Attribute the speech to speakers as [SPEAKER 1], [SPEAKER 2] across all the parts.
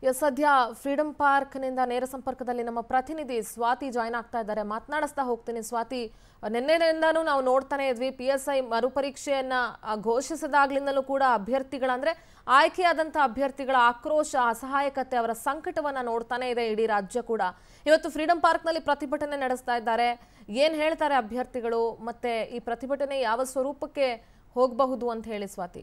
[SPEAKER 1] S ಸದ್ಯ freedom ಪಾರ್ಕ್ನಿಂದ ನೇರ ಸಂಪರ್ಕದಲ್ಲಿ ನಮ್ಮ ಪ್ರತಿನಿಧಿ ಸ್ವಾತಿ ಜಾಯ್ನ್ ಆಗ್ತಾ ಇದ್ದಾರೆ ಮಾತನಾಡಿಸ್ತಾ ಹೋಗ್ತೀನಿ ಸ್ವಾತಿ ನಿನ್ನೆಯಿಂದನೂ ನಾವು ನೋಡ್ತಾನೆ ಇದ್ವಿ ಪಿ ಎಸ್ ಐ ಮರುಪರೀಕ್ಷೆಯನ್ನ ಆ, ಘೋಷಿಸಿದಾಗ್ಲಿಂದಲೂ ಕೂಡ ಅಭ್ಯರ್ಥಿಗಳ ಅಂದ್ರೆ ಆಯ್ಕೆಯಾದಂಥ ಅಭ್ಯರ್ಥಿಗಳ ಆಕ್ರೋಶ ಅಸಹಾಯಕತೆ ಅವರ ಸಂಕಟವನ್ನ ನೋಡ್ತಾನೆ ಇದೆ ಇಡೀ ರಾಜ್ಯ ಕೂಡ ಇವತ್ತು ಫ್ರೀಡಂ ಪಾರ್ಕ್ನಲ್ಲಿ ಪ್ರತಿಭಟನೆ ನಡೆಸ್ತಾ ಇದ್ದಾರೆ ಏನ್ ಹೇಳ್ತಾರೆ ಅಭ್ಯರ್ಥಿಗಳು ಮತ್ತೆ ಈ ಪ್ರತಿಭಟನೆ ಯಾವ ಸ್ವರೂಪಕ್ಕೆ ಹೋಗಬಹುದು ಅಂತ ಹೇಳಿ ಸ್ವಾತಿ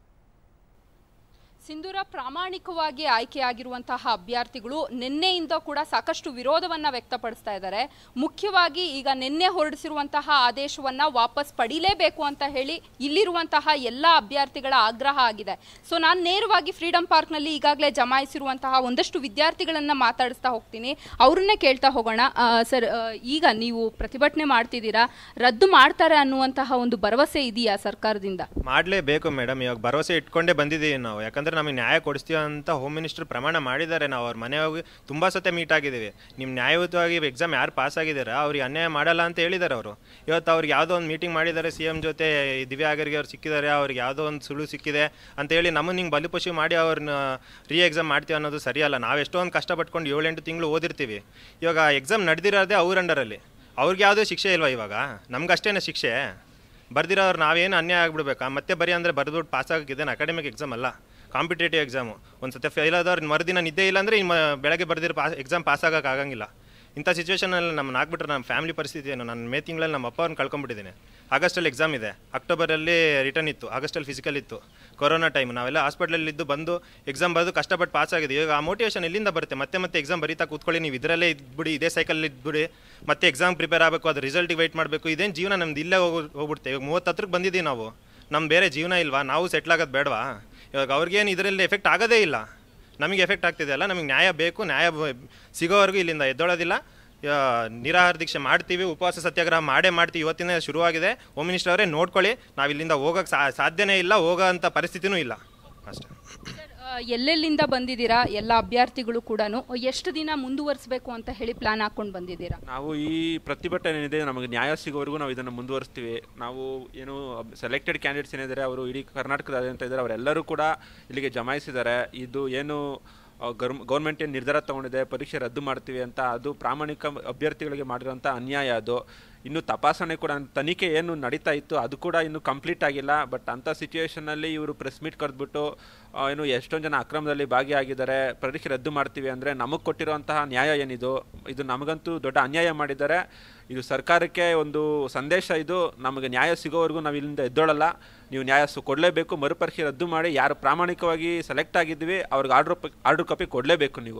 [SPEAKER 2] ಸಿಂಧೂರ ಪ್ರಾಮಾಣಿಕವಾಗಿ ಆಯ್ಕೆಯಾಗಿರುವಂತಹ ಅಭ್ಯರ್ಥಿಗಳು ನಿನ್ನೆಯಿಂದ ಕೂಡ ಸಾಕಷ್ಟು ವಿರೋಧವನ್ನ ವ್ಯಕ್ತಪಡಿಸ್ತಾ ಇದ್ದಾರೆ ಮುಖ್ಯವಾಗಿ ಈಗ ನಿನ್ನೆ ಹೊರಡಿಸಿರುವಂತಹ ಆದೇಶವನ್ನ ವಾಪಸ್ ಪಡಿಲೇಬೇಕು ಅಂತ ಹೇಳಿ ಇಲ್ಲಿರುವಂತಹ ಎಲ್ಲ ಅಭ್ಯರ್ಥಿಗಳ ಆಗ್ರಹ ಆಗಿದೆ ಸೊ ನಾನು ನೇರವಾಗಿ ಫ್ರೀಡಂ ಪಾರ್ಕ್ನಲ್ಲಿ ಈಗಾಗಲೇ ಜಮಾಯಿಸಿರುವಂತಹ ಒಂದಷ್ಟು ವಿದ್ಯಾರ್ಥಿಗಳನ್ನ ಮಾತಾಡಿಸ್ತಾ ಹೋಗ್ತೀನಿ ಅವ್ರನ್ನೇ ಕೇಳ್ತಾ ಹೋಗೋಣ ಸರ್ ಈಗ ನೀವು ಪ್ರತಿಭಟನೆ ಮಾಡ್ತಿದ್ದೀರಾ ರದ್ದು ಮಾಡ್ತಾರೆ ಅನ್ನುವಂತಹ ಒಂದು ಭರವಸೆ ಇದೆಯಾ ಸರ್ಕಾರದಿಂದ
[SPEAKER 3] ಮಾಡಲೇಬೇಕು ಮೇಡಮ್ ಇವಾಗ ಭರವಸೆ ಇಟ್ಕೊಂಡೇ ಬಂದಿದ್ದೀವಿ ನಾವು ಯಾಕಂದರೆ ನಮಗೆ ನ್ಯಾಯ ಕೊಡಿಸ್ತೀವಿ ಅಂತ ಹೋಮ್ ಮಿನಿಸ್ಟರ್ ಪ್ರಮಾಣ ಮಾಡಿದ್ದಾರೆ ನಾವು ಅವ್ರ ಮನೆ ಹೋಗಿ ತುಂಬ ಸತೆ ಮೀಟ್ ಆಗಿದ್ದೀವಿ ನಿಮ್ಮ ನ್ಯಾಯಯುತವಾಗಿ ಎಕ್ಸಾಮ್ ಯಾರು ಪಾಸ್ ಆಗಿದ್ದಾರೆ ಅವ್ರಿಗೆ ಅನ್ಯಾಯ ಮಾಡಲ್ಲ ಅಂತ ಹೇಳಿದ್ದಾರೆ ಅವರು ಇವತ್ತು ಅವ್ರಿಗೆ ಯಾವುದೋ ಒಂದು ಮೀಟಿಂಗ್ ಮಾಡಿದ್ದಾರೆ ಸಿ ಎಮ್ ಜೊತೆ ಈ ದಿವ್ಯಾ ಆಗರ್ಗೆ ಅವ್ರು ಸಿಕ್ಕಿದ್ದಾರೆ ಅವ್ರಿಗೆ ಯಾವುದೋ ಒಂದು ಸುಳ್ಳು ಸಿಕ್ಕಿದೆ ಅಂತ ಹೇಳಿ ನಮ್ಮನ್ನು ಹಿಂಗೆ ಬಲಿಪಶು ಮಾಡಿ ಅವ್ರನ್ನ ರೀ ಎಕ್ಸಾಮ್ ಮಾಡ್ತೀವಿ ಅನ್ನೋದು ಸರಿಯಲ್ಲ ನಾವು ಎಷ್ಟೊಂದು ಕಷ್ಟಪಟ್ಕೊಂಡು ಏಳೆಂಟು ತಿಂಗಳು ಓದಿರ್ತೀವಿ ಇವಾಗ ಎಕ್ಸಾಮ್ ನಡೆದಿರೋದೇ ಅವ್ರ ಅಂಡರಲ್ಲಿ ಅವ್ರಿಗೆ ಯಾವುದೋ ಶಿಕ್ಷೆ ಇಲ್ವಾ ಇವಾಗ ನಮ್ಗಷ್ಟೇನೆ ಶಿಕ್ಷೆ ಬರ್ದಿರೋರು ನಾವೇನು ಅನ್ಯಾಯ ಆಗ್ಬಿಡ್ಬೇಕಾ ಮತ್ತೆ ಬರೀ ಅಂದರೆ ಬರೆದ್ಬಿಟ್ಟು ಪಾಸ್ ಆಗಿದ್ದೇನೆ ಅಕಾಡೆಮಿಕ್ ಎಕ್ಸಾಮ್ ಅಲ್ಲ ಕಾಂಪಿಟೇಟಿವ್ ಎಕ್ಸಾಮು ಒಂದು ಸತಿ ಫೇಲ್ ಆದವ್ರು ಮರುದಿನ ನಿದ್ದೆ ಇಲ್ಲ ಅಂದರೆ ಇನ್ನು ಬೆಳಗ್ಗೆ ಬರ್ದಿರೋ ಪಾಸ್ ಎಕ್ಸಾಮ್ ಪಾಸ್ ಆಗೋಕೆ ಆಗಂಗಿಲ್ಲ ಇಂಥ ಸಿಚುವೇಷನಲ್ಲಿ ನಮ್ಮನ್ನ ಹಾಕ್ಬಿಟ್ರೆ ನಮ್ಮ ಫ್ಯಾಮಿಲಿ ಪರಿಸ್ಥಿತಿ ಏನು ನಾನು ಮೇ ತಿಂಗಳಲ್ಲಿ ನಮ್ಮ ಅಪ್ಪ ಅವ್ರನ್ನ ಕಳ್ಕೊಂಬಿಟ್ಟಿದ್ದೀನಿ ಆಗಸ್ಟಲ್ಲಿ ಎಕ್ಸಾಮ್ ಇದೆ ಅಕ್ಟೋಬರಲ್ಲಿ ರಿಟರ್ನ್ ಇತ್ತು ಆಗಸ್ಟಲ್ಲಿ ಫಿಸಿಕಲ್ ಇತ್ತು ಕೊರೋನಾ ಟೈಮ್ ನಾವೆಲ್ಲ ಹಾಸ್ಪಿಟ್ಲಲ್ಲಿ ಇದ್ದು ಬಂದು ಎಕ್ಸಾಮ್ ಬರೆದು ಕಷ್ಟಪಟ್ಟು ಪಾಸ್ ಆಗಿದೆ ಈಗ ಆ ಮೋಟಿವೇಶನ್ ಎಲ್ಲಿಂದ ಬರುತ್ತೆ ಮತ್ತೆ ಮತ್ತೆ ಎಕ್ಸಾಮ್ ಬರೀತಾ ಕೂತ್ಕೊಳ್ಳಿ ನೀವು ಇದರಲ್ಲೇ ಇದ್ಬಿಡಿ ಇದೇ ಸೈಕಲ್ ಇದ್ಬಿಡಿ ಮತ್ತೆ ಎಕ್ಸಾಮ್ ಪ್ರಿಪೇರ್ ಆಗಬೇಕು ಅದು ರಿಸಲ್ಟಿಗೆ ವೆಯ್ಟ್ ಮಾಡಬೇಕು ಇದೇನು ಜೀವನ ನಮ್ದು ಇಲ್ಲೇ ಹೋಗಿ ಹೋಗ್ಬಿಡುತ್ತೆ ಇವಾಗ ಮೂವತ್ತತ್ರಕ್ಕೆ ಬಂದಿದ್ದೀವಿ ನಾವು ನಮ್ಮ ಬೇರೆ ಜೀವನ ಇಲ್ವಾ ನಾವು ಸೆಟ್ಲ್ ಆಗೋದು ಬೇಡವಾ ಇವಾಗ ಅವ್ರಿಗೇನು ಇದರಲ್ಲಿ ಎಫೆಕ್ಟ್ ಆಗೋದೇ ಇಲ್ಲ ನಮಗೆ ಎಫೆಕ್ಟ್ ಆಗ್ತಿದೆ ಅಲ್ಲ ನಮಗೆ ನ್ಯಾಯ ಬೇಕು ನ್ಯಾಯ ಬ- ಸಿಗೋವರೆಗೂ ಇಲ್ಲಿಂದ ಎದ್ದೊಳೋದಿಲ್ಲ ಯಾ, ನಿರಾಹಾರ ದೀಕ್ಷೆ ಮಾಡ್ತೀವಿ ಉಪವಾಸ ಸತ್ಯಾಗ್ರಹ ಮಾಡೇ ಮಾಡ್ತೀವಿ ಇವತ್ತಿನ ಶುರುವಾಗಿದೆ ಹೋಮ್ ಮಿನಿಸ್ಟರ್ ಅವರೇ ನೋಡ್ಕೊಳ್ಳಿ ನಾವು ಇಲ್ಲಿಂದ ಹೋಗೋಕ್ಕೆ ಸಾ ಸಾಧ್ಯನೇ ಇಲ್ಲ ಹೋಗೋ ಅಂಥ ಪರಿಸ್ಥಿತಿನೂ ಇಲ್ಲ ಅಷ್ಟೇ
[SPEAKER 2] ಆ, ಎಲ್ಲೆಲ್ಲಿಂದ ಬಂದಿದ್ದೀರಾ ಎಲ್ಲ ಅಭ್ಯರ್ಥಿಗಳು ಕೂಡ ಎಷ್ಟು ದಿನ ಮುಂದುವರಿಸಬೇಕು ಅಂತ ಹೇಳಿ ಪ್ಲಾನ್ ಹಾಕೊಂಡು ಬಂದಿದ್ದೀರಾ
[SPEAKER 4] ನಾವು ಈ ಪ್ರತಿಭಟನೆ ಏನಿದೆ ನಮಗೆ ನ್ಯಾಯ ಸಿಗೋವರೆಗೂ ನಾವು ಇದನ್ನು ಮುಂದುವರಿಸ್ತೀವಿ ನಾವು ಏನು ಸೆಲೆಕ್ಟೆಡ್ ಕ್ಯಾಂಡಿಡೇಟ್ಸ್ ಏನಿದ್ದಾರೆ ಅವರು ಇಡೀ ಕರ್ನಾಟಕದಾದ್ಯಂತ ಇದ್ದಾರೆ ಅವರೆಲ್ಲರೂ ಕೂಡ ಇಲ್ಲಿಗೆ ಜಮಾಯಿಸಿದ್ದಾರೆ ಇದು ಏನು ಗೌರ್ಮ್ ಗೌರ್ಮೆಂಟ್ ಏನು ನಿರ್ಧಾರ ತಗೊಂಡಿದೆ ಪರೀಕ್ಷೆ ರದ್ದು ಮಾಡ್ತೀವಿ ಅಂತ ಅದು ಪ್ರಾಮಾಣಿಕ ಅಭ್ಯರ್ಥಿಗಳಿಗೆ ಮಾಡಿರೋಂಥ ಅನ್ಯಾಯ ಅದು ಇನ್ನು ತಪಾಸಣೆ ಕೂಡ ತನಿಖೆ ಏನು ನಡೀತಾ ಇತ್ತು ಅದು ಕೂಡ ಇನ್ನೂ ಕಂಪ್ಲೀಟ್ ಆಗಿಲ್ಲ ಬಟ್ ಅಂಥ ಸಿಚುವೇಷನಲ್ಲಿ ಇವರು ಪ್ರೆಸ್ ಮೀಟ್ ಕರೆದ್ಬಿಟ್ಟು ಆ, ಏನು ಎಷ್ಟೊಂದು ಜನ ಅಕ್ರಮದಲ್ಲಿ ಭಾಗಿಯಾಗಿದ್ದಾರೆ ಪರೀಕ್ಷೆ ರದ್ದು ಮಾಡ್ತೀವಿ ಅಂದರೆ ನಮಗೆ ಕೊಟ್ಟಿರುವಂತಹ ನ್ಯಾಯ ಏನಿದು ಇದು ನಮಗಂತೂ ದೊಡ್ಡ ಅನ್ಯಾಯ ಮಾಡಿದ್ದಾರೆ ಇದು ಸರ್ಕಾರಕ್ಕೆ ಒಂದು ಸಂದೇಶ ಇದು ನಮಗೆ ನ್ಯಾಯ ಸಿಗೋವರೆಗೂ ನಾವು ಇಲ್ಲಿಂದ ಎದ್ದೋಳಲ್ಲ ನೀವು ನ್ಯಾಯ ಸು ಕೊಡಲೇಬೇಕು ಮರುಪರೀಕ್ಷೆ ರದ್ದು ಮಾಡಿ ಯಾರು ಪ್ರಾಮಾಣಿಕವಾಗಿ ಸೆಲೆಕ್ಟ್ ಆಗಿದ್ವಿ ಅವ್ರಿಗೆ ಆರ್ಡ್ರ್ ಆರ್ಡ್ರ್ ಕಾಪಿ ಕೊಡಲೇಬೇಕು ನೀವು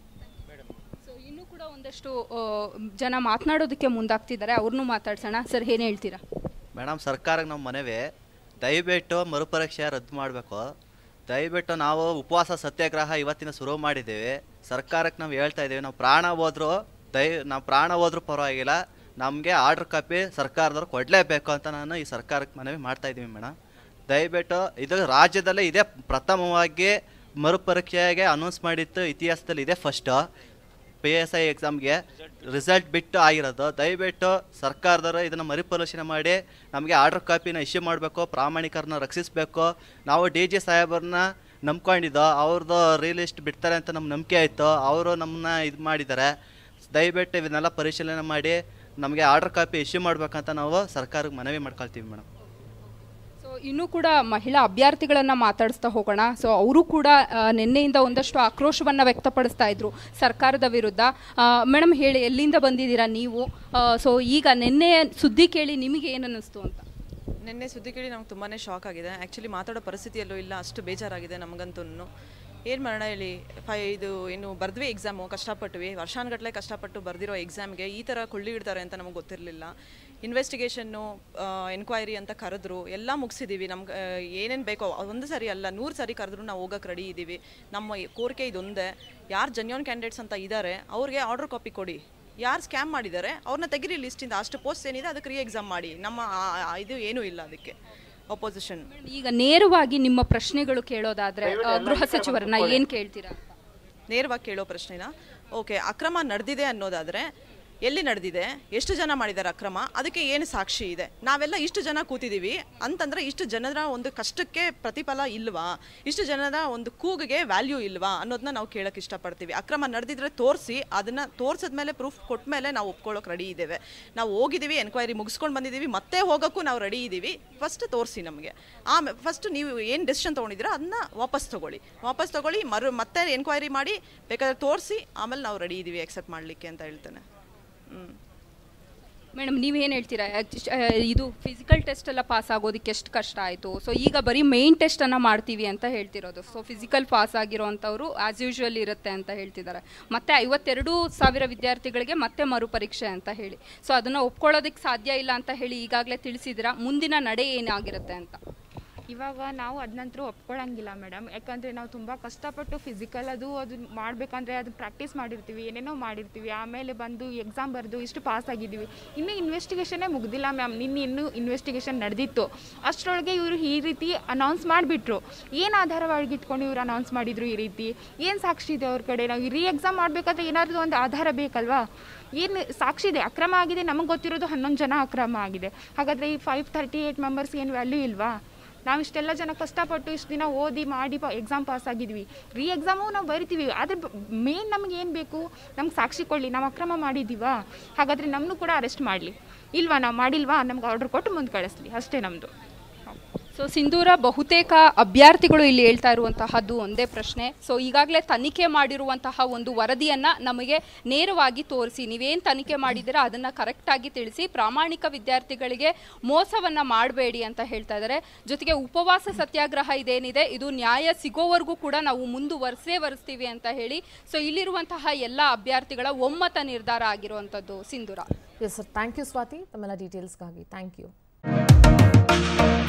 [SPEAKER 2] ಸೊ ಇನ್ನೂ ಕೂಡ ಒಂದಷ್ಟು ಆ, ಜನ ಮಾತನಾಡೋದಕ್ಕೆ ಮುಂದಾಗ್ತಿದ್ದಾರೆ ಅವ್ರನ್ನೂ ಮಾತಾಡ್ಸೋಣ ಸರ್ ಏನು ಹೇಳ್ತೀರಾ
[SPEAKER 5] ಮೇಡಮ್ ಸರ್ಕಾರಕ್ಕೆ ನಮ್ಮ ಮನವಿ ದಯವಿಟ್ಟು ಮರುಪರೀಕ್ಷೆ ರದ್ದು ಮಾಡಬೇಕು ದಯವಿಟ್ಟು ನಾವು ಉಪವಾಸ ಸತ್ಯಾಗ್ರಹ ಇವತ್ತಿನ ಶುರು ಮಾಡಿದ್ದೀವಿ ಸರ್ಕಾರಕ್ಕೆ ನಾವು ಹೇಳ್ತಾ ಇದ್ದೀವಿ ನಾವು ಪ್ರಾಣ ಹೋದ್ರು ದಯ ನಾವು ಪ್ರಾಣ ಹೋದ್ರೂ ಪರವಾಗಿಲ್ಲ ನಮಗೆ ಆರ್ಡ್ರ್ ಕಾಪಿ ಸರ್ಕಾರದವ್ರು ಕೊಡಲೇಬೇಕು ಅಂತ ನಾನು ಈ ಸರ್ಕಾರಕ್ಕೆ ಮನವಿ ಮಾಡ್ತಾ ಇದ್ದೀವಿ ಮೇಡಮ್ ದಯವಿಟ್ಟು ಇದು ರಾಜ್ಯದಲ್ಲೇ ಇದೇ ಪ್ರಥಮವಾಗಿ ಮರುಪರೀಕ್ಷೆಗೆ ಅನೌನ್ಸ್ ಮಾಡಿತ್ತು ಇತಿಹಾಸದಲ್ಲಿ ಇದೆ ಫಸ್ಟು ಪಿ ಎಸ್ ಐ ಎಕ್ಸಾಮ್ಗೆ ರಿಸಲ್ಟ್ ಬಿಟ್ಟು ಆಗಿರೋದು ದಯವಿಟ್ಟು ಸರ್ಕಾರದವರು ಇದನ್ನು ಮರುಪರಿಶೀಲನೆ ಮಾಡಿ ನಮಗೆ ಆರ್ಡರ್ ಕಾಪಿನ ಇಶ್ಯೂ ಮಾಡಬೇಕು ಪ್ರಾಮಾಣಿಕರನ್ನ ರಕ್ಷಿಸಬೇಕು ನಾವು ಡಿ ಜಿ ಸಾಹೇಬರನ್ನ ನಂಬ್ಕೊಂಡಿದ್ದೋ ಅವ್ರದ್ದು ರೀಲಿಸ್ಟ್ ಬಿಡ್ತಾರೆ ಅಂತ ನಮ್ಗೆ ನಂಬಿಕೆ ಆಯಿತು ಅವರು ನಮ್ಮನ್ನ ಇದು ಮಾಡಿದ್ದಾರೆ ದಯವಿಟ್ಟು ಇದನ್ನೆಲ್ಲ ಪರಿಶೀಲನೆ ಮಾಡಿ ನಮಗೆ ಆರ್ಡರ್ ಕಾಪಿ ಇಶ್ಯೂ ಮಾಡ್ಬೇಕಂತ ನಾವು ಸರ್ಕಾರಕ್ಕೆ ಮನವಿ ಮಾಡ್ಕೊಳ್ತೀವಿ ಮೇಡಮ್
[SPEAKER 2] ಸೊ ಇನ್ನೂ ಕೂಡ ಮಹಿಳಾ ಅಭ್ಯರ್ಥಿಗಳನ್ನ ಮಾತಾಡಿಸ್ತಾ ಹೋಗೋಣ ಸೊ ಅವರು ಕೂಡ ಆ, ನಿನ್ನೆಯಿಂದ ಒಂದಷ್ಟು ಆಕ್ರೋಶವನ್ನ ವ್ಯಕ್ತಪಡಿಸ್ತಾ ಇದ್ರು ಸರ್ಕಾರದ ವಿರುದ್ಧ ಮೇಡಮ್ ಹೇಳಿ ಎಲ್ಲಿಂದ ಬಂದಿದ್ದೀರಾ ನೀವು ಸೊ ಈಗ ನಿನ್ನೆ ಸುದ್ದಿ ಕೇಳಿ ನಿಮಗೆ ಏನು ಅನ್ನಿಸ್ತು ಅಂತ
[SPEAKER 6] ನಿನ್ನೆ ಸುದ್ದಿ ಕೇಳಿ ನಮ್ಗೆ ತುಂಬಾ ಶಾಕ್ ಆಗಿದೆ ಆ್ಯಕ್ಚುಲಿ ಮಾತಾಡೋ ಪರಿಸ್ಥಿತಿಯಲ್ಲೂ ಇಲ್ಲ ಅಷ್ಟು ಬೇಜಾರಾಗಿದೆ ನಮಗಂತೂ ಏನು ಮಾಡೋಣ ಹೇಳಿ ಫೈ ಇದು ಏನು ಬರ್ದ್ವಿ ಎಕ್ಸಾಮು ಕಷ್ಟಪಟ್ವಿ ವರ್ಷಾನುಗಟ್ಟಲೆ ಕಷ್ಟಪಟ್ಟು ಬರ್ದಿರೋ ಎಕ್ಸಾಮ್ಗೆ ಈ ಥರ ಕೊಳ್ಳಿ ಇಡ್ತಾರೆ ಅಂತ ನಮಗೆ ಗೊತ್ತಿರಲಿಲ್ಲ ಇನ್ವೆಸ್ಟಿಗೇಷನ್ನು ಎನ್ಕ್ವೈರಿ ಅಂತ ಕರೆದ್ರು ಎಲ್ಲ ಮುಗಿಸಿದ್ದೀವಿ ನಮ್ಗೆ ಏನೇನು ಬೇಕೋ ಒಂದು ಸರಿ ಅಲ್ಲ ನೂರು ಸರಿ ಕರೆದ್ರು ನಾವು ಹೋಗೋಕೆ ರೆಡಿ ಇದ್ದೀವಿ ನಮ್ಮ ಕೋರಿಕೆ ಇದೊಂದೇ ಯಾರು ಜನ್ಯೂನ್ ಕ್ಯಾಂಡಿಡೇಟ್ಸ್ ಅಂತ ಇದ್ದಾರೆ ಅವ್ರಿಗೆ ಆರ್ಡರ್ ಕಾಪಿ ಕೊಡಿ ಯಾರು ಸ್ಕ್ಯಾಮ್ ಮಾಡಿದ್ದಾರೆ ಅವ್ರನ್ನ ತೆಗಿರಿ ಲಿಸ್ಟಿಂದ ಅಷ್ಟು ಪೋಸ್ಟ್ ಏನಿದೆ ಅದಕ್ಕೆ ರೀ ಎಕ್ಸಾಮ್ ಮಾಡಿ ನಮ್ಮ ಆ- ಆ- ಇದು ಏನೂ ಇಲ್ಲ ಅದಕ್ಕೆ ಅಪೋಸಿಷನ್
[SPEAKER 2] ಈಗ ನೇರವಾಗಿ ನಿಮ್ಮ ಪ್ರಶ್ನೆಗಳು ಕೇಳೋದಾದ್ರೆ ಆ, ಗೃಹ ಸಚಿವರನ್ನ ಏನ್ ಕೇಳ್ತೀರಾ ಅಂತ
[SPEAKER 6] ನೇರವಾಗಿ ಕೇಳೋ ಪ್ರಶ್ನೆನ ಓಕೆ ಅಕ್ರಮ ನಡೆದಿದೆ ಅನ್ನೋದಾದರೆ ಎಲ್ಲಿ ನಡೆದಿದೆ ಎಷ್ಟು ಜನ ಮಾಡಿದ್ದಾರೆ ಅಕ್ರಮ ಅದಕ್ಕೆ ಏನು ಸಾಕ್ಷಿ ಇದೆ ನಾವೆಲ್ಲ ಇಷ್ಟು ಜನ ಕೂತಿದ್ದೀವಿ ಅಂತಂದ್ರೆ ಇಷ್ಟು ಜನರ ಒಂದು ಕಷ್ಟಕ್ಕೆ ಪ್ರತಿಫಲ ಇಲ್ವಾ ಇಷ್ಟು ಜನರ ಒಂದು ಕೂಗಿಗೆ ವ್ಯಾಲ್ಯೂ ಇಲ್ವಾ ಅನ್ನೋದನ್ನ ನಾವು ಕೇಳಕ್ಕೆ ಇಷ್ಟಪಡ್ತೀವಿ ಅಕ್ರಮ ನಡೆದಿದ್ರೆ ತೋರಿಸಿ ಅದನ್ನ ತೋರ್ಸಿದ ಮೇಲೆ ಪ್ರೂಫ್ ಕೊಟ್ಟ ಮೇಲೆ ನಾವು ಒಪ್ಕೊಳ್ಳೋಕೆ ರೆಡಿ ಇದ್ದೇವೆ ನಾವು ಹೋಗಿದ್ದೀವಿ ಎನ್ಕ್ವೈರಿ ಮುಗಿಸ್ಕೊಂಡು ಬಂದಿದ್ದೀವಿ ಮತ್ತೆ ಹೋಗೋಕ್ಕೂ ನಾವು ರೆಡಿ ಇದ್ದೀವಿ ಫಸ್ಟ್ ತೋರಿಸಿ ನಮಗೆ ಆಮೇಲೆ ಫಸ್ಟ್ ನೀವು ಏನು ಡೆಸಿಷನ್ ತೊಗೊಂಡಿದ್ದೀರಾ ಅದನ್ನ ವಾಪಸ್ ತಗೊಳ್ಳಿ ವಾಪಸ್ ತಗೊಳ್ಳಿ ಮರು ಮತ್ತೆ ಎನ್ಕ್ವೈರಿ ಮಾಡಿ ಬೇಕಾದ್ರೆ ತೋರಿಸಿ ಆಮೇಲೆ ನಾವು ರೆಡಿ ಇದ್ದೀವಿ ಎಕ್ಸೆಪ್ಟ್ ಮಾಡಲಿಕ್ಕೆ ಅಂತ ಹೇಳ್ತೇನೆ ಹ್ಞೂ
[SPEAKER 2] ಮೇಡಮ್ ನೀವೇನು ಹೇಳ್ತೀರಾ ಅಹ್, ಅಹ್, ಇದು ಫಿಸಿಕಲ್ ಟೆಸ್ಟ್ ಎಲ್ಲ ಪಾಸ್ ಆಗೋದಕ್ಕೆ ಎಷ್ಟು ಕಷ್ಟ ಆಯಿತು ಸೊ ಈಗ ಬರೀ ಮೇನ್ ಟೆಸ್ಟನ್ನು ಮಾಡ್ತೀವಿ ಅಂತ ಹೇಳ್ತಿರೋದು ಸೊ ಫಿಸಿಕಲ್ ಪಾಸ್ ಆಗಿರೋವಂಥವ್ರು ಆ್ಯಸ್ ಯೂಶುವಲ್ ಇರುತ್ತೆ ಅಂತ ಹೇಳ್ತಿದ್ದಾರೆ ಮತ್ತೆ ಐವತ್ತೆರಡು ಸಾವಿರ ವಿದ್ಯಾರ್ಥಿಗಳಿಗೆ ಮತ್ತೆ ಮರುಪರೀಕ್ಷೆ ಅಂತ ಹೇಳಿ ಸೊ ಅದನ್ನು ಒಪ್ಕೊಳ್ಳೋದಕ್ಕೆ ಸಾಧ್ಯ ಇಲ್ಲ ಅಂತ ಹೇಳಿ ಈಗಾಗಲೇ ತಿಳಿಸಿದಿರಾ ಮುಂದಿನ ನಡೆ ಏನಾಗಿರುತ್ತೆ ಅಂತ
[SPEAKER 7] ಇವಾಗ ನಾವು ಅದನ್ನಂತರೂ ಒಪ್ಕೊಳ್ಳಂಗಿಲ್ಲ ಮೇಡಮ್ ಯಾಕಂದರೆ ನಾವು ತುಂಬ ಕಷ್ಟಪಟ್ಟು ಫಿಸಿಕಲ್ ಅದು ಅದು ಮಾಡಬೇಕಂದ್ರೆ ಅದು ಪ್ರಾಕ್ಟೀಸ್ ಮಾಡಿರ್ತೀವಿ ಏನೇನೋ ಮಾಡಿರ್ತೀವಿ ಆಮೇಲೆ ಬಂದು ಎಕ್ಸಾಮ್ ಬರೆದು ಇಷ್ಟು ಪಾಸ್ ಆಗಿದ್ದೀವಿ ಇನ್ನೂ ಇನ್ವೆಸ್ಟಿಗೇಷನ್ನೇ ಮುಗ್ದಿಲ್ಲ ಮ್ಯಾಮ್ ನಿನ್ನೆ ಇನ್ನೂ ಇನ್ವೆಸ್ಟಿಗೇಷನ್ ನಡೆದಿತ್ತು ಅಷ್ಟರೊಳಗೆ ಇವರು ಈ ರೀತಿ ಅನೌನ್ಸ್ ಮಾಡಿಬಿಟ್ರು ಏನು ಆಧಾರವಾಗಿ ಇಟ್ಕೊಂಡು ಇವ್ರು ಅನೌನ್ಸ್ ಮಾಡಿದ್ರು ಈ ರೀತಿ ಏನು ಸಾಕ್ಷಿ ಇದೆ ಅವ್ರ ಕಡೆ ನಾವು ರೀ ಎಕ್ಸಾಮ್ ಮಾಡಬೇಕಾದ್ರೆ ಏನಾದರೂ ಒಂದು ಆಧಾರ ಬೇಕಲ್ವಾ ಏನು ಸಾಕ್ಷಿ ಇದೆ ಅಕ್ರಮ ಆಗಿದೆ ನಮಗೆ ಗೊತ್ತಿರೋದು ಹನ್ನೊಂದು ಜನ ಅಕ್ರಮ ಆಗಿದೆ ಹಾಗಾದರೆ ಈ ಫೈವ್ ತರ್ಟಿ ಏಯ್ಟ್ ಮೆಂಬರ್ಸ್ ಏನು ವ್ಯಾಲ್ಯೂ ಇಲ್ವಾ ನಾವು ಇಷ್ಟೆಲ್ಲ ಜನ ಕಷ್ಟಪಟ್ಟು ಇಷ್ಟು ದಿನ ಓದಿ ಮಾಡಿ ಎಕ್ಸಾಮ್ ಪಾಸ್ ಆಗಿದ್ವಿ ರೀ ಎಕ್ಸಾಮು ನಾವು ಬರಿತೀವಿ ಆದರೆ ಮೇನ್ ನಮ್ಗೆ ಏನು ಬೇಕು ನಮ್ಗೆ ಸಾಕ್ಷಿ ಕೊಡಲಿ ನಾವು ಅಕ್ರಮ ಮಾಡಿದ್ದೀವಾ ಹಾಗಾದರೆ ನಮ್ಮನ್ನು ಕೂಡ ಅರೆಸ್ಟ್ ಮಾಡಲಿ ಇಲ್ವಾ ನಾವು ಮಾಡಿಲ್ವಾ ನಮ್ಗೆ ಆರ್ಡರ್ ಕೊಟ್ಟು ಮುಂದೆ ಕಳಿಸ್ಲಿ ಅಷ್ಟೇ ನಮ್ಮದು
[SPEAKER 2] ಸೊ ಸಿಂಧೂರ ಬಹುತೇಕ ಅಭ್ಯರ್ಥಿಗಳು ಇಲ್ಲಿ ಹೇಳ್ತಾ ಇರುವಂತಹದ್ದು ಒಂದೇ ಪ್ರಶ್ನೆ ಸೊ ಈಗಾಗಲೇ ತನಿಖೆ ಮಾಡಿರುವಂತಹ ಒಂದು ವರದಿಯನ್ನ ನಮಗೆ ನೇರವಾಗಿ ತೋರಿಸಿ ನೀವೇನು ತನಿಖೆ ಮಾಡಿದ್ದೀರಾ ಅದನ್ನ ಕರೆಕ್ಟಾಗಿ ತಿಳಿಸಿ ಪ್ರಾಮಾಣಿಕ ವಿದ್ಯಾರ್ಥಿಗಳಿಗೆ ಮೋಸವನ್ನ ಮಾಡಬೇಡಿ ಅಂತ ಹೇಳ್ತಾ ಇದ್ದಾರೆ ಜೊತೆಗೆ ಉಪವಾಸ ಸತ್ಯಾಗ್ರಹ ಇದೇನಿದೆ ಇದು ನ್ಯಾಯ ಸಿಗೋವರೆಗೂ ಕೂಡ ನಾವು ಮುಂದುವರಿಸೇ ವರಿಸ್ತೀವಿ ಅಂತ ಹೇಳಿ ಸೊ ಇಲ್ಲಿರುವಂತಹ ಎಲ್ಲ ಅಭ್ಯರ್ಥಿಗಳ ಒಮ್ಮತ ನಿರ್ಧಾರ ಆಗಿರುವಂಥದ್ದು Sindhura
[SPEAKER 1] yes sir thank you Swathi ತಮ್ಮೆಲ್ಲ ಡೀಟೇಲ್ಸ್ಗಾಗಿ ಥ್ಯಾಂಕ್ ಯು